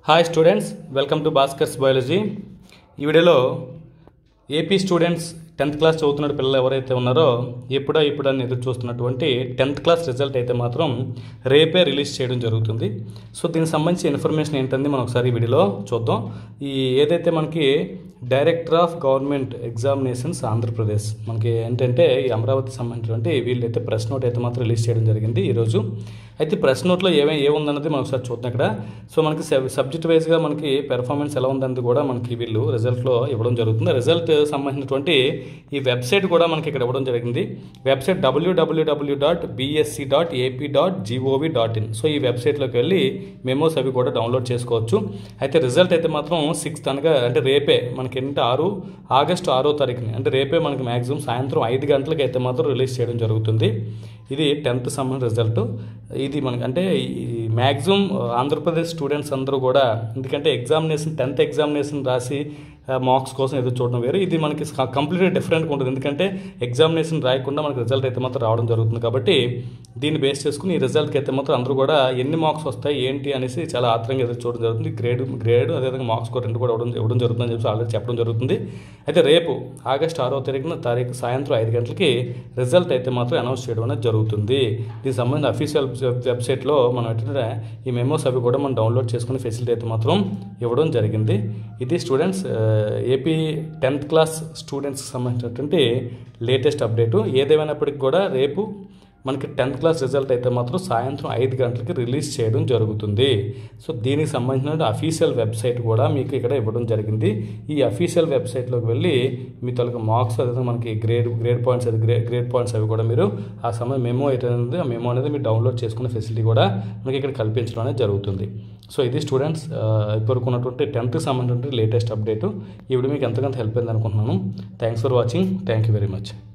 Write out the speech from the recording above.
hi students welcome to Bhaskar's biology ఈ వీడియోలో AP students tenth class చదువుతున్న పిల్లలు ఎవరైతే ఉన్నారో ఎప్పుడో ఇప్పుడు అని ఎదురు చూస్తున్నటువంటి టెన్త్ క్లాస్ రిజల్ట్ అయితే మాత్రం రేపే రిలీజ్ చేయడం జరుగుతుంది సో దీనికి సంబంధించి ఇన్ఫర్మేషన్ ఏంటంది మనం ఒకసారి ఈ వీడియోలో చూద్దాం ఈ ఏదైతే మనకి director of government examinations Andhra Pradesh మనకి ఏంటంటే ఈ అమరావతి సంబంధించినటువంటి వీళ్ళైతే ప్రెస్ నోట్ అయితే మాత్రం రిలీజ్ చేయడం జరిగింది ఈరోజు అయితే ప్రెస్ నోట్లో ఏమేమి ఏముందన్నది మనం ఒకసారి చూద్దాం ఇక్కడ సో మనకి సబ్జెక్ట్ వైజ్గా మనకి పెర్ఫార్మెన్స్ ఎలా ఉందన్నది కూడా మనకి వీళ్ళు రిజల్ట్లో ఇవ్వడం జరుగుతుంది రిజల్ట్ సంబంధించినటువంటి ఈ వెబ్సైట్ కూడా మనకి ఇక్కడ ఇవ్వడం జరిగింది వెబ్సైట్ డబ్ల్యూడబ్ల్యూడబ్ల్యూ dot BSE dot AP dot GOV dot in so ఈ వెబ్సైట్లోకి వెళ్ళి మెమోస్ అవి కూడా డౌన్లోడ్ చేసుకోవచ్చు అయితే రిజల్ట్ అయితే మాత్రం సిక్స్త్ అనగా అంటే రేపే మనకి ఏంటంటే ఆరు ఆగస్టు ఆరో తారీఖుని అంటే రేపే మనకి మ్యాక్సిమం సాయంత్రం ఐదు గంటలకి అయితే మాత్రం రిలీజ్ చేయడం జరుగుతుంది ఇది టెన్త్ సంబంధించిన రిజల్ట్ ఇది మనకి అంటే ఈ మ్యాక్సిమం ఆంధ్రప్రదేశ్ స్టూడెంట్స్ అందరూ కూడా ఎందుకంటే ఎగ్జామినేషన్ టెన్త్ ఎగ్జామినేషన్ రాసి మార్క్స్ కోసం ఎదురు చూడడం వేరు ఇది మనకి కంప్లీట్గా డిఫరెంట్గా ఉంటుంది ఎందుకంటే ఎగ్జామినేషన్ రాయకుండా మనకి రిజల్ట్ అయితే మాత్రం రావడం జరుగుతుంది కాబట్టి దీన్ని బేస్ చేసుకుని ఈ రిజల్ట్కి అయితే మాత్రం అందరూ కూడా ఎన్ని మార్క్స్ వస్తాయి ఏంటి అనేసి చాలా ఆత్రంగా ఎదురు చూడడం జరుగుతుంది గ్రేడ్ గ్రేడ్ అదేవిధంగా మార్క్స్ కూడా రెండు కూడా ఇవ్వడం ఇవ్వడం జరుగుతుందని చెప్పి ఆల్రెడీ చెప్పడం జరుగుతుంది అయితే రేపు ఆగస్ట్ ఆరో తారీఖున తారీఖు సాయంత్రం ఐదు గంటలకి రిజల్ట్ అయితే మాత్రం అనౌన్స్ చేయడం అనేది జరుగుతుంది దీనికి సంబంధించిన అఫీషియల్ వెబ్సైట్లో మనం ఏంటంటే ఈ మెమోస్ అవి కూడా మనం డౌన్లోడ్ చేసుకునే ఫెసిలిటీ అయితే మాత్రం ఇవ్వడం జరిగింది ఇది స్టూడెంట్స్ ఏపీ టెన్త్ క్లాస్ స్టూడెంట్స్కి సంబంధించినటువంటి లేటెస్ట్ అప్డేటు ఏదేమైనప్పటికీ కూడా రేపు మనకి టెన్త్ క్లాస్ రిజల్ట్ అయితే మాత్రం సాయంత్రం ఐదు గంటలకి రిలీజ్ చేయడం జరుగుతుంది సో దీనికి సంబంధించిన అఫీషియల్ వెబ్సైట్ కూడా మీకు ఇక్కడ ఇవ్వడం జరిగింది ఈ అఫీషియల్ వెబ్సైట్లోకి వెళ్ళి మీ తొలగ మార్క్స్ అదే మనకి గ్రేడ్ గ్రేడ్ పాయింట్స్ అది గ్రేడ్ గ్రేడ్ పాయింట్స్ అవి కూడా మీరు ఆ సమయం మెమో అయితే అనేది ఆ మెమో అనేది మీరు డౌన్లోడ్ చేసుకునే ఫెసిలిటీ కూడా మనకి ఇక్కడ కల్పించడం అనేది జరుగుతుంది సో ఇది స్టూడెంట్స్ ఇప్పటివరకు ఉన్నటువంటి టెన్త్కి సంబంధించిన లేటెస్ట్ అప్డేట్ ఈ వీడియో మీకు ఎంతకంత హెల్ప్ అయింది అనుకుంటున్నాను thanks for watching thank you very much